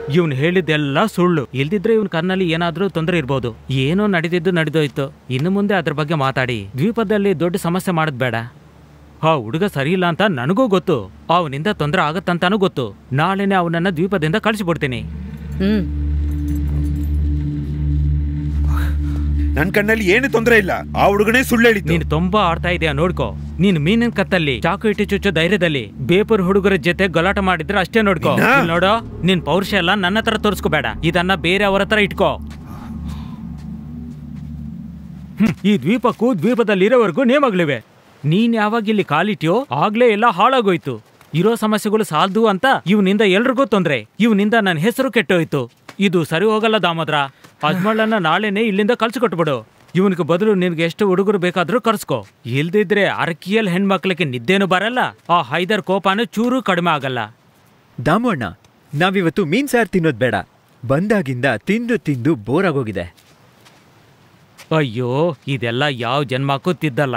ಇವ್ನು ಹೇಳಿದ್ದೆಲ್ಲ ಸುಳ್ಳು ಇಲ್ದಿದ್ರೆ ಇವನ್ ಕಣ್ಣಲ್ಲಿ ಏನಾದ್ರೂ ತೊಂದರೆ ಇರ್ಬೋದು ಏನೋ ನಡೆದಿದ್ದು ನಡೆದೋಯ್ತು ಇನ್ನು ಮುಂದೆ ಅದ್ರ ಬಗ್ಗೆ ಮಾತಾಡಿ ದ್ವೀಪದಲ್ಲಿ ದೊಡ್ಡ ಸಮಸ್ಯೆ ಮಾಡೋದ್ ಬೇಡ ಆ ಹುಡುಗ ಸರಿ ಇಲ್ಲ ಅಂತ ನನಗೂ ಗೊತ್ತು ಅವನಿಂದ ತೊಂದರೆ ಆಗತ್ತಂತಾನೂ ಗೊತ್ತು ನಾಳೆನೆ ಅವನನ್ನ ದ್ವೀಪದಿಂದ ಕಳಿಸಿಬಿಡ್ತೀನಿ ಹ್ಮ್ ನನ್ ಕಣ್ಣಲ್ಲಿ ಏನು ತೊಂದರೆ ಇಲ್ಲ ಆ ಹುಡುಗನೇ ಸುಳ್ಳು ಹೇಳಿದ್ದು ನೀನು ತುಂಬಾ ಆಡ್ತಾ ಇದೆಯಾ ನೋಡ್ಕೋ ನೀನು ಮೀನಿನ ಕತ್ತಲ್ಲಿ ಚಾಕು ಇಟ್ಟು ಚುಚ್ಚೋ ಧೈರ್ಯದಲ್ಲಿ ಬೇಪರ್ ಹುಡುಗರ ಜೊತೆ ಗಲಾಟ ಮಾಡಿದ್ರೆ ಅಷ್ಟೇ ನೋಡ್ಕೋ ಇನ್ನ? ಇಲ್ಲ್ ನೋಡೋ ನಿನ್ ಪೌರುಷ ಎಲ್ಲ ನನ್ನ ಹತ್ರ ತೋರಿಸ್ಕೋಬೇಡ ಇದನ್ನ ಬೇರೆ ಅವರ ಹತ್ರ ಇಟ್ಕೋ ಹ್ಮ್, ಈ ದ್ವೀಪಕ್ಕೂ ದ್ವೀಪದಲ್ಲಿರೋವರೆಗೂ ನೇಮಗಳಿವೆ ನೀನ್ ಯಾವಾಗ ಇಲ್ಲಿ ಕಾಲಿಟ್ಯೋ ಆಗ್ಲೇ ಎಲ್ಲ ಹಾಳಾಗೋಯ್ತು ಇರೋ ಸಮಸ್ಯೆಗಳು ಸಾಲ್ದು ಅಂತ ಇವನಿಂದ ಎಲ್ರಿಗೂ ತೊಂದ್ರೆ ಇವನಿಂದ ನನ್ನ ಹೆಸರು ಕೆಟ್ಟೋಯ್ತು ಇದು ಸರಿ ಹೋಗಲ್ಲ ದಾಮೋದ್ರ ಅಜ್ಮಳನ್ನ ನಾಳೆನೆ ಇಲ್ಲಿಂದ ಕಳ್ಸಿಕೊಟ್ಬಿಡು ಇವನಿಗೆ ಬದಲು ನಿನ್ಗೆ ಎಷ್ಟು ಹುಡುಗರು ಬೇಕಾದ್ರೂ ಕರ್ಸ್ಕೋ ಇಲ್ದಿದ್ರೆ ಅರಕಿಯಲ್ ಹೆಣ್ಮಕ್ಳಿಗೆ ನಿದ್ದೆನೂ ಬರಲ್ಲ ಆ ಹೈದರ್ ಕೋಪನೂ ಚೂರು ಕಡಿಮೆ ಆಗಲ್ಲ ದಾಮು ಅಣ್ಣ ನಾವಿವತ್ತು ಮೀನ್ ಸಾರು ತಿನ್ನೋದ್ ಬೇಡ ಬಂದಾಗಿಂದ ತಿಂದು ತಿಂದು ಬೋರ್ ಆಗೋಗಿದೆ ಅಯ್ಯೋ ಇದೆಲ್ಲ ಯಾವ ಜನ್ಮಕ್ಕೂ ತಿದ್ದಲ್ಲ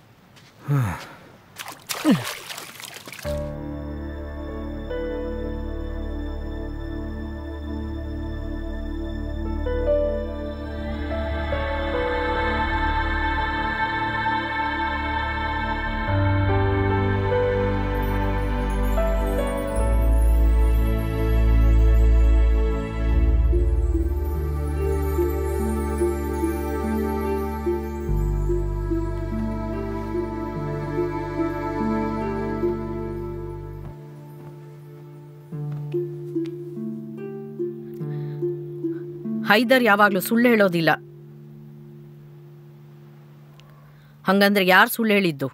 ಹೈದರ್ ಯಾವಾಗ್ಲೂ ಸುಳ್ಳು ಹೇಳೋದಿಲ್ಲ ಹಂಗಂದ್ರೆ ಯಾರು ಸುಳ್ಳು ಹೇಳಿದ್ದು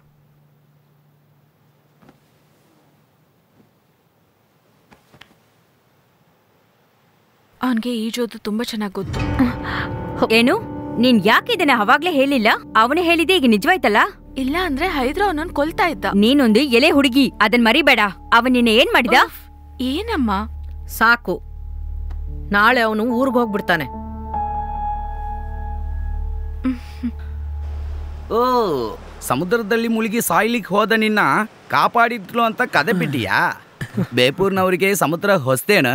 ಅವನ್ಗೆ ಈಜೋದು ತುಂಬಾ ಚೆನ್ನಾಗಿ ಗೊತ್ತು ಏನು ನೀನ್ ಯಾಕೆ ಇದನ್ನ ಅವಾಗ್ಲೇ ಹೇಳಿಲ್ಲ ಅವನೇ ಹೇಳಿದೆ ಈಗ ನಿಜವಾಯ್ತಲ್ಲ ಇಲ್ಲ ಅಂದ್ರೆ ಹೈದ್ರ ಅವನನ್ನ ಕೊಲ್ತಾ ಇದ್ದ ನೀನೊಂದು ಎಲೆ ಹುಡುಗಿ ಅದನ್ ಮರಿಬೇಡ ಅವನ್ ನಿನ್ನ ಏನ್ ಮಾಡಿದ ಉಫ್, ಏನಮ್ಮ ಸಾಕು ನಾಳೆ ಅವನು ಊರಿಗೆ ಹೋಗ್ಬಿಡ್ತಾನೆ ಓ ಸಮುದ್ರದಲ್ಲಿ ಮುಳುಗಿ ಸಾಯ್ಲಿಕ್ಕೆ ಹೋದ ನಿನ್ನ ಕಾಪಾಡಿದ್ರು ಅಂತ ಕದೆ ಬಿಟ್ಟಿಯಾ ಬೇಪೂರ್ನವರಿಗೆ ಸಮುದ್ರ ಹೊಸ್ತೇನು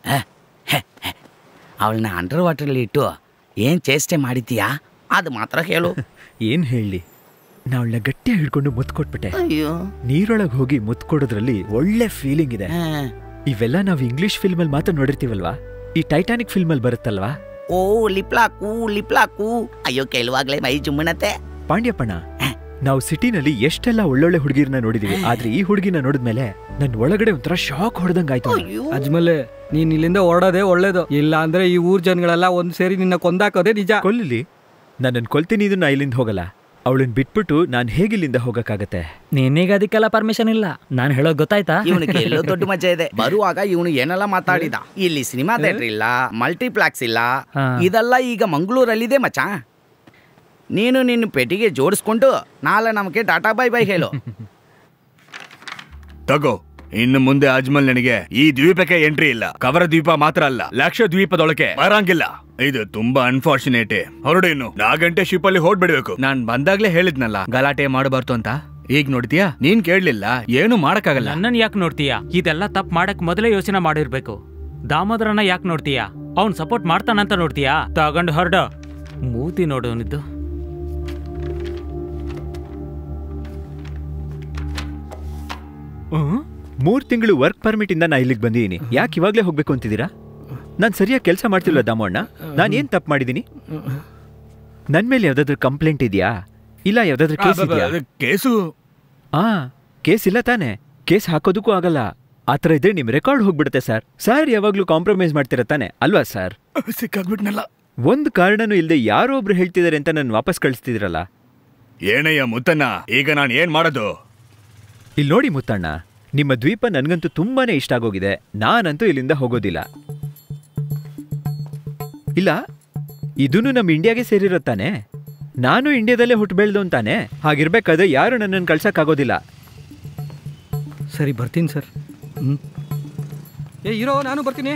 ಅವಳನ್ನ ಅಂಡರ್ ವಾಟರಲ್ಲಿ ಇಟ್ಟು ಏನ್ ಚೇಷ್ಟೆ ಮಾಡಿದ್ದೀಯಾ ಅದು ಮಾತ್ರ ಹೇಳು ಏನ್ ಹೇಳಿ ನಾವಳನ್ನ ಗಟ್ಟಿ ಹಿಡ್ಕೊಂಡು ಮುತ್ತು ಕೊಟ್ಬಿಟ್ಟೆ ಅಯ್ಯೋ ನೀರೊಳಗೆ ಹೋಗಿ ಮುತ್ತು ಕೊಡೋದ್ರಲ್ಲಿ ಒಳ್ಳೆ ಫೀಲಿಂಗ್ ಇದೆ ಹಾ. ಇವೆಲ್ಲ ನಾವು ಇಂಗ್ಲಿಷ್ ಫಿಲ್ಮ್ ಅಲ್ಲಿ ಮಾತ್ರ ನೋಡಿರ್ತೀವಲ್ವಾ ಈ ಟೈಟಾನಿಕ್ ಫಿಲ್ಮ್ ಅಲ್ಲಿ ಬರುತ್ತಲ್ವಾ ಓ ಲಿಪ್ಲಾಕು ಲಿಪ್ಲಾಕು ಅಯ್ಯೋ ಕೆಲವಾಗ್ಲೇ ಮೈ ಜುಮ್ಮನತ್ತೆ ಪಾಂಡ್ಯಪ್ಪಣ್ಣ ನಾವು ಸಿಟಿನಲ್ಲಿ ಎಷ್ಟೆಲ್ಲ ಒಳ್ಳೊಳ್ಳೆ ಹುಡುಗಿರ್ನ ನೋಡಿದೀವಿ ಆದ್ರೆ ಈ ಹುಡುಗಿನ ನೋಡಿದ್ಮೇಲೆ ನನ್ ಒಳಗಡೆ ಒಂಥರ ಶಾಕ್ ಹೊಡೆದಂಗಾಯ್ತು ಅಣ್ಣ. ಅಜ್ಮಲೆ ನೀನ್ ಇಲ್ಲಿಂದ ಹೊರಡೋದೇ ಒಳ್ಳೇದು ಇಲ್ಲ ಅಂದ್ರೆ ಈ ಊರ್ ಜನಗಳೆಲ್ಲ ಒಂದ್ ಸೇರಿ ನಿನ್ನ ಕೊಂದಾಕೋದೇ ನಿಜ ಕೊಲ್ಲಿಲಿ ನನ್ನನ್ ಕೊಲ್ತೀನಿ ಇದು ನಾ ಇಲ್ಲಿಂದ ಹೋಗಲ್ಲ ಅವಳನ್ ಬಿಟ್ಬಿಟ್ಟು ನಾನ್ ಹೇಗಿಲ್ಲಿಂದ ಹೋಗಕ್ಕಾಗತ್ತೆ ನಿನಗೆ ಅದಕ್ಕೆಲ್ಲ ಪರ್ಮಿಷನ್ ಇಲ್ಲ ನಾನು ಹೇಳೋದು ಗೊತ್ತಾಯ್ತಾ ಇವನಿಗೆ ಎಲ್ಲೋ ದೊಡ್ಡ ಮಜಾ ಇದೆ ಬರುವಾಗ ಇವನು ಏನೆಲ್ಲ ಮಾತಾಡಿದ ಇಲ್ಲಿ ಸಿನಿಮಾ ಥಿಯೇಟರ್ ಇಲ್ಲ ಮಲ್ಟಿಪ್ಲೆಕ್ಸ್ ಇಲ್ಲ ಹಾ. ಇದೆಲ್ಲ ಈಗ ಮಂಗಳೂರಲ್ಲಿದೆ ಮಚ್ಚ ನೀನು ನಿನ್ನ ಪೆಟ್ಟಿಗೆ ಜೋಡಿಸ್ಕೊಂಡು ನಾಳೆ ನಮಗೆ ಟಾಟಾ ಬೈ ಬೈ ಹೇಳು ತಗೋ ಇನ್ನು ಮುಂದೆ ಅಜ್ಮಲ್ ನನಗೆ ಈ ದ್ವೀಪಕ್ಕೆ ಎಂಟ್ರಿ ಇಲ್ಲ ಕವರ ದ್ವೀಪ ಮಾತ್ರ ಅಲ್ಲ ಲಕ್ಷ ದ್ವೀಪದೊಳಗೆ ಬರಂಗಿಲ್ಲ ಇದು ತುಂಬಾ ಅನ್ಫಾರ್ಚುನೇಟ್ ಹೊರಡು ಇನ್ನು ನಾ ಗಂಟೆ ಶಿಪ್ ಅಲ್ಲಿ ಹೊಡ್ಬಿಡ್ಬೇಕು ನಾನ್ ಬಂದಾಗ್ಲೇ ಹೇಳಿದ್ನಲ್ಲ ಗಲಾಟೆ ಮಾಡಬಾರ್ದು ಅಂತ ಈಗ ನೋಡ್ತೀಯಾ ನೀನ್ ಕೇಳಲಿಲ್ಲ ಏನು ಮಾಡಕ್ಕಾಗಲ್ಲ ನನ್ನನ್ ಯಾಕೆ ನೋಡ್ತೀಯಾ ಇದೆಲ್ಲ ತಪ್ಪು ಮಾಡಕ್ ಮೊದಲೇ ಯೋಚನೆ ಮಾಡಿರ್ಬೇಕು ದಾಮೋದರನ ಯಾಕೆ ನೋಡ್ತೀಯಾ ಅವ್ನ್ ಸಪೋರ್ಟ್ ಮಾಡ್ತಾನಂತ ನೋಡ್ತೀಯಾ ತಗೊಂಡು ಹೊರಡು ಮೂತಿ ನೋಡು ಅವನಿದ್ದು ಮೂರ್ ತಿಂಗಳು ವರ್ಕ್ ಪರ್ಮಿಟ್ ಇಂದ ನಾ ಇಲ್ಲಿಗೆ ಬಂದಿದ್ದೀನಿ ಯಾಕೆ ಇವಾಗ್ಲೇ ಹೋಗ್ಬೇಕು ಅಂತಿದ್ದೀರಾ ನಾನ್ ಸರಿಯಾಗಿ ಕೆಲಸ ಮಾಡ್ತಿಲ್ಲ ದಾಮಣ್ಣ ನಾನ್ ಏನ್ ತಪ್ಪು ಮಾಡಿದೀನಿ ನನ್ ಮೇಲೆ ಯಾವ್ದಾದ್ರು ಕಂಪ್ಲೇಂಟ್ ಇದೆಯಾ ಇಲ್ಲ ಯಾವ್ದಾದ್ರು ಕೇಸ್ ಇದೆಯಾ ಕೇಸು ಆ ಕೇಸ್ ಇಲ್ಲ ತಾನೆ ಕೇಸ್ ಹಾಕೋದಕ್ಕೂ ಆಗಲ್ಲ ಆತರ ಇದ್ರೆ ನಿಮ್ ರೆಕಾರ್ಡ್ ಹೋಗ್ಬಿಡುತ್ತೆ ಸರ್ ಸರ್ ಯಾವಾಗ್ಲೂ ಕಾಂಪ್ರಮೈಸ್ ಮಾಡ್ತಿರ ತಾನೆ ಅಲ್ವಾ ಸರ್ ಸಿಕ್ಕಾಗ್ಬಿಟ್ನಲ್ಲ ಒಂದ್ ಕಾರಣನೂ ಇಲ್ದೆ ಯಾರೋ ಒಬ್ರು ಹೇಳ್ತಿದಾರೆ ಅಂತ ನನ್ ವಾಪಸ್ ಕಳಿಸ್ತಿದ್ರಲ್ಲ ಏನಯ್ಯ ಮುತ್ತಣ್ಣ ಈಗ ನಾನ್ ಏನ್ ಮಾಡೋದು ಇಲ್ಲಿ ನೋಡಿ ಮುತ್ತಣ್ಣ ನಿಮ್ಮ ದ್ವೀಪ ನನ್ಗಂತೂ ತುಂಬಾನೇ ಇಷ್ಟ ಆಗೋಗಿದೆ ನಾನಂತೂ ಇಲ್ಲಿಂದ ಹೋಗೋದಿಲ್ಲ ಇಲ್ಲ ಇದೂನು ನಮ್ಮ ಇಂಡಿಯಾಗೆ ಸೇರಿರೋ ತಾನೆ ನಾನು ಇಂಡಿಯಾದಲ್ಲೇ ಹುಟ್ಟು ಬೆಳ್ದು ಅಂತಾನೆ ಹಾಗಿರ್ಬೇಕಾದ್ರೆ ಯಾರು ನನ್ನನ್ನು ಕಳ್ಸಕ್ಕಾಗೋದಿಲ್ಲ ಸರಿ ಬರ್ತೀನಿ ಸರ್ ಹ್ಮ್ ಏ ಇರೋ ನಾನು ಬರ್ತೀನಿ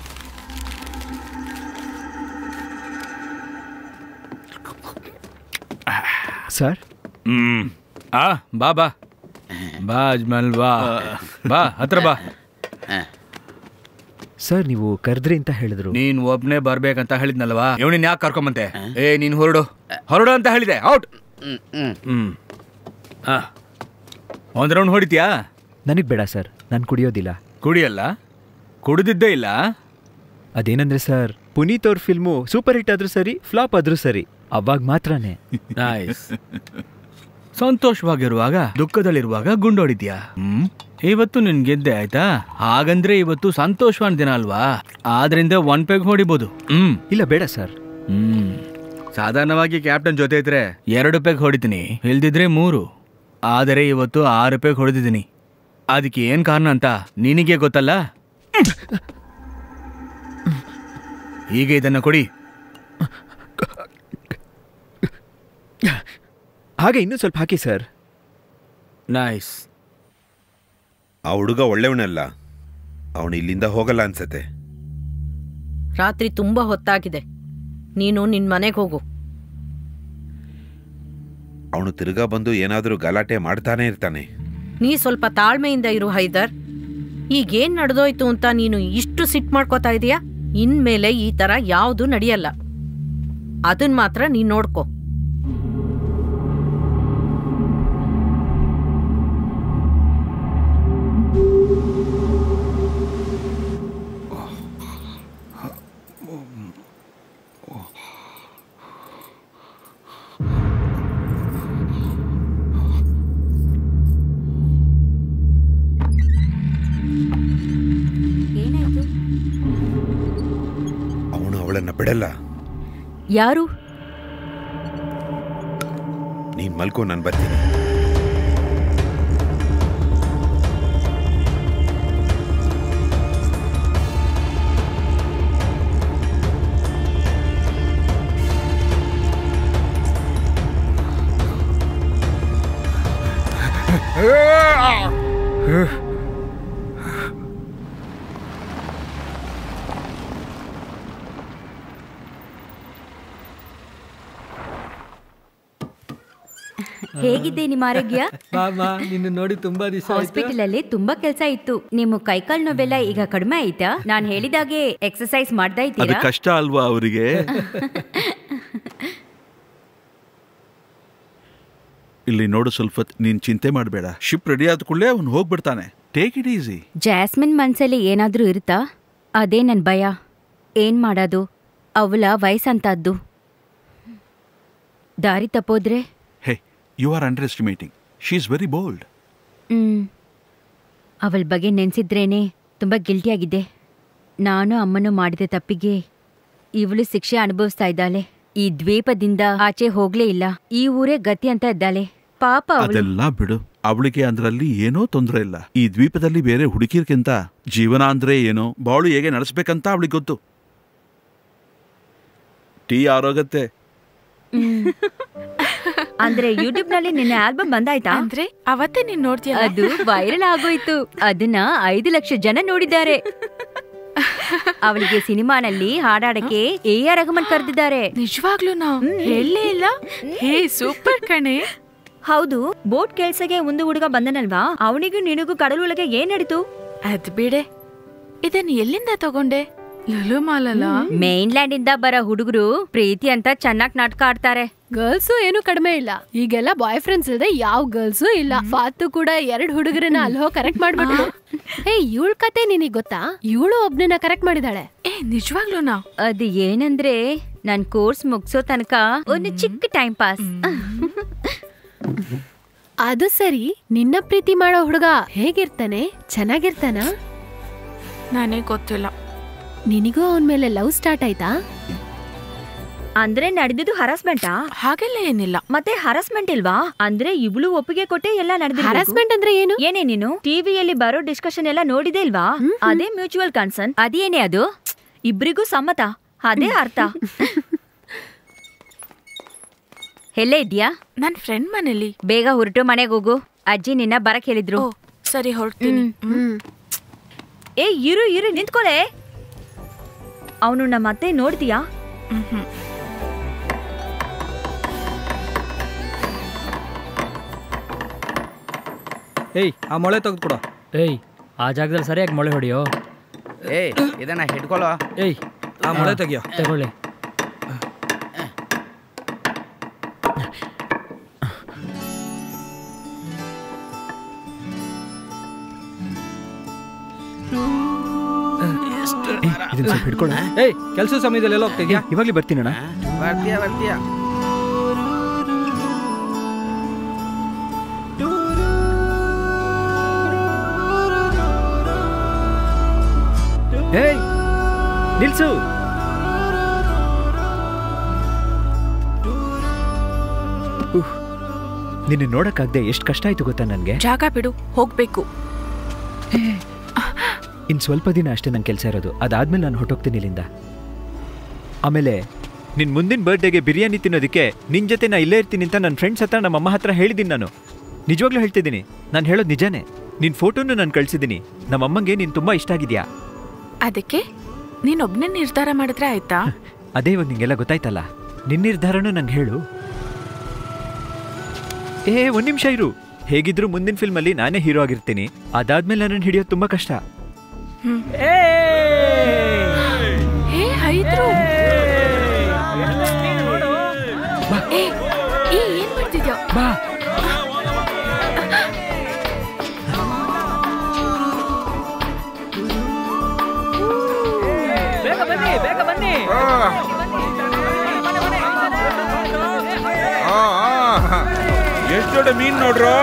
ಸರ್ ಹ್ಮ್ ಆ ಬಾ ಬಾ ಬಾ ಅಜ್ಮಲ್ ಬಾ ಬಾ ಹತ್ರ ಬಾ ಸರ್ ನೀವು ಕರೆದ್ರಿ ಅಂತ ಹೇಳಿದ್ರು ನೀನ್ ಒಬ್ನೇ ಬರ್ಬೇಕಂತ ಹೇಳಿದ್ನಲ್ವಾ ಇವನಿನ್ ಯಾಕೆ ಕರ್ಕೊಂಬಂತೆ ಏ ನೀನ್ ಹೊರಡು ಹೊರಡು ಅಂತ ಹೇಳಿದೆ ಔಟ್ ಹ್ಮ್ ಹ್ಮ್ ಹ್ಮ್ ಆ ಒಂದ್ ರೌಂಡ್ ಹೊಡಿತೀಯಾ ನನಗೆ ಬೇಡ ಸರ್ ನಾನು ಕುಡಿಯೋದಿಲ್ಲ ಕುಡಿಯಲ್ಲ ಕುಡಿದಿದ್ದೇ ಇಲ್ಲ ಅದೇನಂದ್ರೆ ಸರ್ ಪುನೀತ್ ಅವ್ರ ಫಿಲ್ಮು ಸೂಪರ್ ಹಿಟ್ ಆದ್ರೂ ಸರಿ ಫ್ಲಾಪ್ ಆದ್ರೂ ಸರಿ ಅವಾಗ ಮಾತ್ರನೇ ನೈಸ್ ಸಂತೋಷವಾಗಿರುವಾಗ ದುಃಖದಲ್ಲಿರುವಾಗ ಗುಂಡೋಡಿದ್ಯಾ ಹ್ಮ್ ಇವತ್ತು ನಿನ್ ಗೆದ್ದೆ ಆಯ್ತಾ ಹಾಗಂದ್ರೆ ಇವತ್ತು ಸಂತೋಷವಾದ ದಿನ ಅಲ್ವಾ ಆದ್ರಿಂದ ಒನ್ ಪೆಗ್ ಹೊಡಿಬೋದು ಹ್ಮ್ ಇಲ್ಲ ಬೇಡ ಸರ್ ಹ್ಮ್ ಸಾಧಾರಣವಾಗಿ ಕ್ಯಾಪ್ಟನ್ ಜೊತೆ ಇದ್ರೆ ಎರಡು ಪೆಗ್ ಹೊಡಿತೀನಿ ಇಲ್ದಿದ್ರೆ ಮೂರು ಆದರೆ ಇವತ್ತು ಆರು ಪೆಗ್ ಹೊಡೆದಿದ್ದೀನಿ ಅದಕ್ಕೆ ಏನ್ ಕಾರಣ ಅಂತ ನಿನಗೆ ಗೊತ್ತಲ್ಲ ಈಗ ಇದನ್ನ ಕೊಡಿ ಹಾಗೆ ಇನ್ನೂ ಸ್ವಲ್ಪ ಹಾಕಿ ಸರ್ ನೈಸ್ ಆ ಹುಡುಗ ಒಳ್ಳೆಯವನಲ್ಲ ಅವನು ಇಲ್ಲಿಂದ ಹೋಗಲ್ಲ ಅನ್ಸತ್ತೆ ರಾತ್ರಿ ತುಂಬಾ ಹೊತ್ತಾಗಿದೆ ನೀನು ನಿನ್ ಮನೆಗೆ ಹೋಗು ಅವನು ತಿರ್ಗಾ ಬಂದು ಏನಾದರೂ ಗಲಾಟೆ ಮಾಡ್ತಾನೆ ಇರ್ತಾನೆ ನೀ ಸ್ವಲ್ಪ ತಾಳ್ಮೆಯಿಂದ ಇರು ಹೈದರ್ ಈಗೇನ್ ನಡೆದೋಯ್ತು ಅಂತ ನೀನು ಇಷ್ಟು ಸಿಟ್ ಮಾಡ್ಕೋತಾ ಇದೀಯಾ ಇನ್ಮೇಲೆ ಈ ತರ ಯಾವುದು ನಡೆಯಲ್ಲ ಅದನ್ ಮಾತ್ರ ನೀನ್ ನೋಡ್ಕೋ ಏನಾಯ್ತು ಅವನು ಅವಳನ್ನ ಬಿಡಲ್ಲ ಯಾರು ನೀನ್ ಮಲ್ಕೋ ನಾನು ಬರ್ತೀನಿ ಹೇಗಿದೆ ನಿಮ್ಮ ಆರೋಗ್ಯ ಬಾಮ ನಿನ್ನ ನೋಡಿ ತುಂಬಾ ದಿವಸ ಹಾಸ್ಪಿಟಲ್ ಅಲ್ಲಿ ತುಂಬಾ ಕೆಲಸ ಇತ್ತು ನಿಮ್ಮ ಕೈಕಾಲ್ ನೋವೆಲ್ಲ ಈಗ ಕಡಿಮೆ ಆಯ್ತಾ ನಾನ್ ಹೇಳಿದಾಗೆ ಎಕ್ಸರ್ಸೈಸ್ ಮಾಡ್ತಾ ಅದು ಇದ್ದೀರಾ ಕಷ್ಟ ಅಲ್ವಾ ಅವರಿಗೆ ಇಲ್ಲಿ ನೋಡು ಸ್ವಲ್ಪ ಹೊತ್ತು ನೀನ್ ಚಿಂತೆ ಮಾಡಬೇಡ ಶಿಪ್ ರೆಡಿ ಆದ ಕೂಡಲೇ ಅವನು ಹೋಗ್ಬಿಡ್ತಾನೆ ಟೇಕ್ ಇಟ್ ಈಸಿ ಜಾಸ್ಮಿನ್ ಮನ್ಸಲ್ಲಿ ಏನಾದ್ರೂ ಇರುತ್ತಾ ಅದೇ ನನ್ ಭಯ ಏನ್ ಮಾಡೋದು ಅವಳ ವಯಸ್ಸಂತದ್ದು ದಾರಿ ತಪ್ಪೋದ್ರೆ hey you are underestimating she is very bold hmm ಅವಳ ಬಗ್ಗೆ ನೆನ್ಸಿದ್ರೇನೆ ತುಂಬಾ ಗಿಲ್ಟಿಯಾಗಿದೆ ನಾನು ಅಮ್ಮನು ಮಾಡಿದ ತಪ್ಪಿಗೆ ಇವಳು ಶಿಕ್ಷೆ ಅನುಭವಿಸ್ತಾ ಇದ್ದಾಳೆ ಈ ದ್ವೀಪದಿಂದ ಆಚೆ ಹೋಗ್ಲೇ ಇಲ್ಲ ಈ ಊರೇ ಗತಿ ಅಂತ ಇದ್ದಾಳೆ ಪಾಪ ಅವಳು ಅದೆಲ್ಲ ಬಿಡು ಅವಳಿಗೆ ಅದರಲ್ಲಿ ಏನೋ ತೊಂದರೆ ಇಲ್ಲ ಈ ದ್ವೀಪದಲ್ಲಿ ಬೇರೆ ಹುಡುಗಿರ್ಕಿಂತ ಜೀವನ ಅಂದ್ರೆ ಏನೋ ಬಾಳು ಹೇಗೆ ನಡೆಸ್ಬೇಕಂತ ಅವಳಿಗೆ ಗೊತ್ತು ಟೀ ಆರೋಗತ್ತೆ ಅಂದ್ರೆ ಯೂಟ್ಯೂಬ್ ನಲ್ಲಿ ನಿನ್ನ ಆಲ್ಬಮ್ ಬಂದಾಯ್ತಾ ಅಂದ್ರೆ ಅವತ್ತೇ ನೀನ್ ನೋಡ್ತೀಯ ಅದು ವೈರಲ್ ಆಗೋಯ್ತು ಅದನ್ನ ಐದು ಲಕ್ಷ ಜನ ನೋಡಿದ್ದಾರೆ ಅವಳಿಗೆ ಸಿನಿಮಾನಲ್ಲಿ ಹಾಡಾಡಕ್ಕೆ ಎ ಆರ್ ರಹಮಾನ್ ಕರೆದಿದ್ದಾರೆ ನಿಜವಾಗ್ಲೂ ನಾ ಹೇಳಲೇ ಇಲ್ಲ ಹೇ ಸೂಪರ್ ಕಣೆ ಹೌದು ಬೋಟ್ ಕೆಲ್ಸಗೆ ಒಂದು ಹುಡುಗ ಬಂದನಲ್ವಾ ಅವನಿಗೂ ನಿನಗೂ ಕಡಲೊಳಗೆ ಏನ್ ನಡೀತು ಅದ್ ಬಿಡೆ ಇದನ್ ಎಲ್ಲಿಂದ ತಗೊಂಡೆ ಲುಲು ಮಾಲಲ್ಲ ಮೇನ್ಲ್ಯಾಂಡ್ ಇಂದ ಬರೋ ಹುಡುಗರು ಪ್ರೀತಿ ಅಂತ ಚೆನ್ನಾಗ್ ನಾಟಕ ಆಡ್ತಾರೆ ಗರ್ಲ್ಸು ಏನು ಕಡಿಮೆ ಇಲ್ಲ ಈಗೆಲ್ಲ ಬಾಯ್ ಫ್ರೆಂಡ್ಸ್ ಇಲ್ಲದೆ ಯಾವ ಗರ್ಲ್ಸು ಇಲ್ಲ ಫಾತು ಕೂಡ ಎರಡ್ ಹುಡುಗರನ್ನ ಅಲ್ಲಿ ಹೋಗಿ ಕರೆಕ್ಟ್ ಮಾಡ್ಬಿಟ್ಲು ಏ ಇವಳ ಕತೆ ನಿನಗ್ ಗೊತ್ತಾ ಇವಳು ಒಬ್ನನ್ನ ಕರೆಕ್ಟ್ ಮಾಡಿದಾಳೆ ಏ ನಿಜವಾಗ್ಲೂ ನಾ ಅದು ಏನಂದ್ರೆ ನನ್ ಕೋರ್ಸ್ ಮುಗ್ಸೋ ತನಕ ಒಂದು ಚಿಕ್ಕ ಟೈಮ್ ಪಾಸ್ ಅದು ಸರಿ ನಿನ್ನ ಪ್ರೀತಿ ಮಾಡೋ ಹುಡುಗ ಹೇಗಿರ್ತಾನೆ ಚೆನ್ನಾಗಿರ್ತಾನ ನನಗೆ ಗೊತ್ತಿಲ್ಲ ನಿನಗೂ ಅವನ ಮೇಲೆ ಲವ್ ಸ್ಟಾರ್ಟ್ ಆಯ್ತಾ ಅಂದ್ರೆ ನಡೆದಿದ್ದು ಹರಾಸ್ಮೆಂಟಾ ಹಾಗೆಲ್ಲ ಏನಿಲ್ಲ ಮತ್ತೆ ಹರಾಸ್ಮೆಂಟ್ ಇಲ್ವಾ ಅಂದ್ರೆ ಇವಳು ಒಪ್ಪಿಗೆ ಕೊಟ್ಟೆ ಎಲ್ಲ ನಡೆದ ಹರಾಸ್ಮೆಂಟ್ ಅಂದ್ರೆ ಏನು ಏನೇ ನೀನು ಟಿವಿಯಲ್ಲಿ ಬರೋ ಡಿಸ್ಕಷನ್ ಎಲ್ಲ ನೋಡಿದೆ ಇಲ್ವಾ ಅದೇ ಮ್ಯೂಚುವಲ್ ಕನ್ಸರ್ನ್ ಅದೇನೇ ಅದು ಇಬ್ರಿಗೂ ಸಮ್ಮತ ಅದೇ ಅರ್ಥ ಎಲ್ಲೇ ಇದ್ಯಾ ನನ್ ಫ್ರೆಂಡ್ ಮನೇಲಿ ಬೇಗ ಹೊರಟು ಮನೆಗೆ ಹೋಗು ಅಜ್ಜಿ ನಿನ್ನ ಬರಕ್ ಹೇಳಿದ್ರು ಓ ಸರಿ ಹೊರಡ್ತೀನಿ ಹ್ಮ್ ಏ ಇರು ಇರು ನಿಂತ್ಕೊಳೆ ಅವನು ನಮ್ಮ ಮತ್ತೆ ನೋಡ್ತೀಯಾ ಹ್ಮ್ ಏಯ್ ಆ ಮೊಳೆ ತೆಗೆದುಕೊಡ ಏಯ್ ಆ ಜಾಗದಲ್ಲಿ ಸರಿಯಾಗಿ ಮೊಳೆ ಹೊಡಿಯೋ ಏಯ್ ಇದನ್ನ ಹಿಡ್ಕೊಳ್ಳೋ ಏಯ್ ಆ ಮೊಳೆ ತೆಗಿಯೋ ತಗೊಳ್ಳಿ ಇದನ್ನ ಸ್ವಲ್ಪ ಹಿಡ್ಕೊಳ್ಳ ಏಯ್ ಕೆಲಸ ಸಮಯದಲ್ಲಿ ಎಲ್ಲ ಹೋಗ್ತಿದ್ಯಾ ಇವಾಗಲೇ ಬರ್ತೀನಣ್ಣ ಬರ್ತೀಯ ಬರ್ತೀಯ ಏಯ್ ನಿಲ್ಸು ಉಹ್, ನಿನ್ನ ನೋಡಕ್ಕಾಗ್ದೆ ಎಷ್ಟು ಕಷ್ಟ ಆಯ್ತು ಗೊತ್ತಾ ನನಗೆ ಜಾಗ ಬಿಡು ಹೋಗ್ಬೇಕು ಇನ್ನು ಸ್ವಲ್ಪ ದಿನ ಅಷ್ಟೇ ನನ್ನ ಕೆಲಸ ಇರೋದು ಅದಾದ್ಮೇಲೆ ನಾನು ಹೊಟ್ಟೋಗ್ತೀನಿ ಇಲ್ಲಿಂದ ಆಮೇಲೆ ನಿನ್ನ ಮುಂದಿನ ಬರ್ಡೇಗೆ ಬಿರಿಯಾನಿ ತಿನ್ನೋದಕ್ಕೆ ನಿನ್ನ ಜೊತೆ ನಾ ಇಲ್ಲೇ ಇರ್ತೀನಿ ಅಂತ ನನ್ನ ಫ್ರೆಂಡ್ಸ್ ಹತ್ರ ನಮ್ಮ ಅಮ್ಮ ಹತ್ರ ಹೇಳಿದ್ದೀನಿ ನಾನು ನಿಜವಾಗ್ಲೂ ಹೇಳ್ತಿದ್ದೀನಿ ನಾನು ಹೇಳೋದು ನಿಜಾನೇ ನಿನ್ನ ಫೋಟೋನು ನಾನು ಕಳಿಸಿದ್ದೀನಿ ನಮ್ಮ ಅಮ್ಮಂಗೆ ನೀನು ತುಂಬ ಇಷ್ಟ ಆಗಿದ್ಯಾ ಅದಕ್ಕೆ ನೀನೊಬ್ನೇ ನಿರ್ಧಾರ ಮಾಡಿದ್ರೆ ಆಯ್ತಾ ಅದೇ ಇವಾಗ ನಿಂಗೆಲ್ಲ ಗೊತ್ತಾಯ್ತಲ್ಲ ನಿನ್ನ ನಿರ್ಧಾರನೂ ನಂಗೆ ಹೇಳು ಏ ಒಂದು ನಿಮಿಷ ಇರು ಹೇಗಿದ್ರು ಮುಂದಿನ ಫಿಲ್ಮಲ್ಲಿ ನಾನೇ ಹೀರೋ ಆಗಿರ್ತೀನಿ ಅದಾದ್ಮೇಲೆ ನನ್ನನ್ನು ಹಿಡಿಯೋದು ತುಂಬ ಕಷ್ಟ ಹೇ ಹೈದ್ರು ಏ ಏ, ಏನ್ ಮಾಡ್ತಿದ್ಯಾ ಬಾ ಬೇಗ ಬನ್ನಿ ಬೇಗ ಬನ್ನಿ ಎಷ್ಟು ದೊಡ್ಡ ಮೀನ್ ನೋಡ್ರು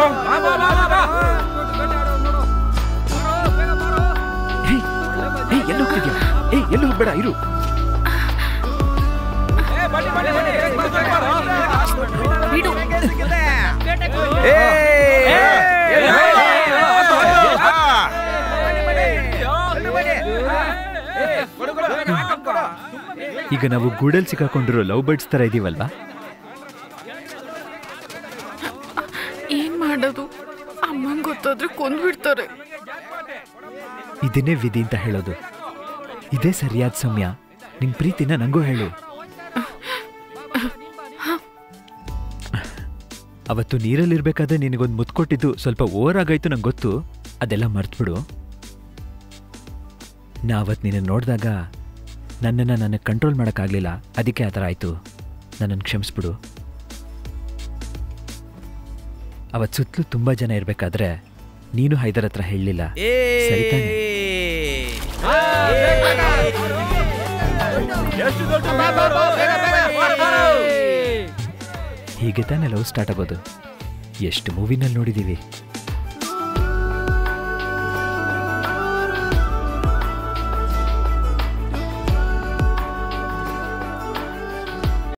ಏಯ್ ಎಲ್ಲಿ ಹೋಗ್ತಿದ್ಯಾ ಏಯ್ ಎಲ್ಲಿ ಹೋಗ್ಬೇಡ ಇರು ಬಿಡು ಈಗ ನಾವು ಗೂಡಲ್ಲಿ ಸಿಕ್ಕಾಕೊಂಡಿರೋ ಲವ್ ಬರ್ಡ್ಸ್ ತರ ಇದೀವಲ್ವಾ ಏನ್ ಮಾಡೋದು ಅಮ್ಮಂಗ್ ಗೊತ್ತಾದ್ರೆ ಕೊಂದ್ಬಿಡ್ತಾರೆ ಇದನ್ನೇ ವಿಧಿ ಅಂತ ಹೇಳೋದು ಇದೇ ಸರಿಯಾದ ಸಮಯ ನಿನ್ ಪ್ರೀತಿನ ನಂಗೂ ಹೇಳು ಅವತ್ತು ನೀರಲ್ಲಿರ್ಬೇಕಾದ್ರೆ ನಿನಗೊಂದು ಮುತ್ತು ಕೊಟ್ಟಿದ್ದು ಸ್ವಲ್ಪ ಓವರ್ ಆಗಾಯ್ತು ನಂಗೆ ಗೊತ್ತು ಅದೆಲ್ಲ ಮರ್ತ್ಬಿಡು ನಾ ಅವತ್ತು ನಿನ್ನ ನೋಡಿದಾಗ ನನ್ನನ್ನು ನನಗೆ ಕಂಟ್ರೋಲ್ ಮಾಡೋಕ್ಕಾಗಲಿಲ್ಲ ಅದಕ್ಕೆ ಆ ಥರ ಆಯಿತು ನನ್ನನ್ನು ಕ್ಷಮಿಸ್ಬಿಡು ಅವತ್ತು ಸುತ್ತಲೂ ತುಂಬ ಜನ ಇರಬೇಕಾದ್ರೆ ನೀನು ಹೈದರ್ ಹತ್ರ ಹೇಳಲಿಲ್ಲ ಸರಿ ತಾನೆ ಹೀಗೆ ತಾನೇ ಲವ್ ಸ್ಟಾರ್ಟ್ ಆಗೋದು ಎಷ್ಟು ಮೂವಿನಲ್ಲಿ ನೋಡಿದ್ದೀವಿ